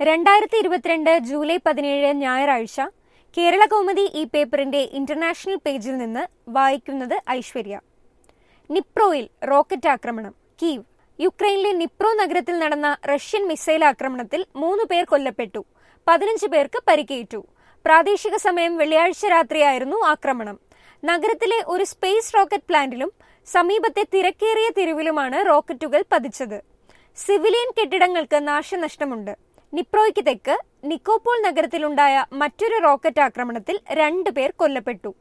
രണ്ടായിരത്തി ഇരുപത്തിരണ്ട് ജൂലൈ പതിനേഴ് ഞായറാഴ്ച കേരള കൗമുദി ഈ പേപ്പറിന്റെ ഇന്റർനാഷണൽ പേജിൽ നിന്ന് വായിക്കുന്നത് ഐശ്വര്യ നിപ്രോയിൽ റോക്കറ്റ് ആക്രമണം കീവ് യുക്രൈനിലെ നിപ്രോ നഗരത്തിൽ നടന്ന റഷ്യൻ മിസൈൽ ആക്രമണത്തിൽ മൂന്ന് പേർ കൊല്ലപ്പെട്ടു പതിനഞ്ച് പേർക്ക് പരിക്കേറ്റു പ്രാദേശിക സമയം വെള്ളിയാഴ്ച രാത്രിയായിരുന്നു ആക്രമണം നഗരത്തിലെ ഒരു സ്പേസ് റോക്കറ്റ് പ്ലാന്റിലും സമീപത്തെ തിരക്കേറിയ തെരുവിലുമാണ് റോക്കറ്റുകൾ പതിച്ചത് സിവിലിയൻ കെട്ടിടങ്ങൾക്ക് നാശനഷ്ടമുണ്ട് നിപ്രോയ്ക്ക് തെക്ക് നിക്കോപോൾ നഗരത്തിലുണ്ടായ മറ്റൊരു റോക്കറ്റ് ആക്രമണത്തിൽ രണ്ടു പേർ കൊല്ലപ്പെട്ടു